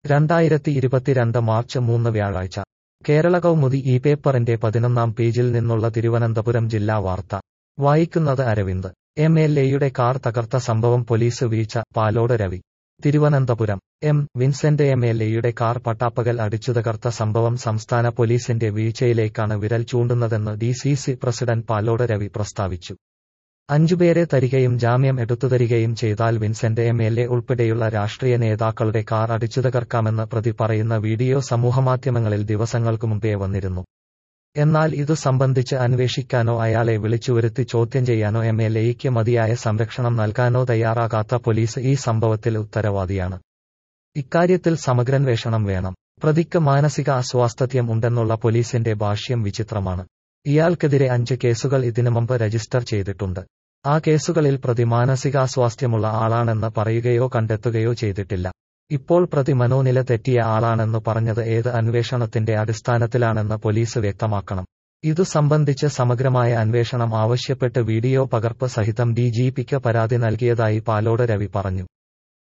രണ്ടായിരത്തി ഇരുപത്തിരണ്ട് മാർച്ച് മൂന്ന് വ്യാഴാഴ്ച കേരള കൗമുദി ഈ പേപ്പറിന്റെ പതിനൊന്നാം പേജിൽ നിന്നുള്ള തിരുവനന്തപുരം ജില്ലാ വാർത്ത വായിക്കുന്നത് അരവിന്ദ് എം എൽ എയുടെ കാർ തകർത്ത സംഭവം പോലീസ് വീഴ്ച Palode Ravi Thiruvananthapuram M Vincent M L എയുടെ കാർ പട്ടാപ്പകൽ അടിച്ചു തകർത്ത സംഭവം സംസ്ഥാന പോലീസിന്റെ വീഴ്ചയിലേക്കാണ് വിരൽ ചൂണ്ടുന്നതെന്ന് D C C president Palode Ravi പ്രസ്താവിച്ചു അഞ്ചുപേരെ തരികയും ജാമ്യം എടുത്തുതരികയും ചെയ്താൽ വിൻസെന്റ് എം എൽ എ ഉൾപ്പെടെയുള്ള രാഷ്ട്രീയ നേതാക്കളുടെ കാർ അടിച്ചു തകർക്കാമെന്ന് പ്രതി പറയുന്ന വീഡിയോ സമൂഹമാധ്യമങ്ങളിൽ ദിവസങ്ങൾക്കു മുമ്പേ വന്നിരുന്നു എന്നാൽ ഇതു സംബന്ധിച്ച് അന്വേഷിക്കാനോ അയാളെ വിളിച്ചുവരുത്തി ചോദ്യം ചെയ്യാനോ എം എൽ എയ്ക്ക് മതിയായ സംരക്ഷണം നൽകാനോ തയ്യാറാകാത്ത പോലീസ് ഈ സംഭവത്തിൽ ഉത്തരവാദിയാണ് ഇക്കാര്യത്തിൽ സമഗ്രാന്വേഷണം വേണം പ്രതിക്ക് മാനസിക അസ്വാസ്ഥ്യം ഉണ്ടെന്നുള്ള പോലീസിന്റെ ഭാഷ്യം വിചിത്രമാണ് ഇയാൾക്കെതിരെ അഞ്ച് കേസുകൾ ഇതിനു മുമ്പ് രജിസ്റ്റർ ചെയ്തിട്ടുണ്ട് ആ കേസുകളിൽ പ്രതി മാനസികാസ്വാസ്ഥ്യമുള്ള ആളാണെന്ന് പറയുകയോ കണ്ടെത്തുകയോ ചെയ്തിട്ടില്ല ഇപ്പോൾ പ്രതി മനോനില തെറ്റിയ ആളാണെന്ന് പറഞ്ഞത് ഏത് അന്വേഷണത്തിന്റെ അടിസ്ഥാനത്തിലാണെന്ന് പോലീസ് വ്യക്തമാക്കണം ഇതു സംബന്ധിച്ച് സമഗ്രമായ അന്വേഷണം ആവശ്യപ്പെട്ട് വീഡിയോ പകർപ്പ് സഹിതം ഡിജിപിക്ക് പരാതി നൽകിയതായി പാലോട് രവി പറഞ്ഞു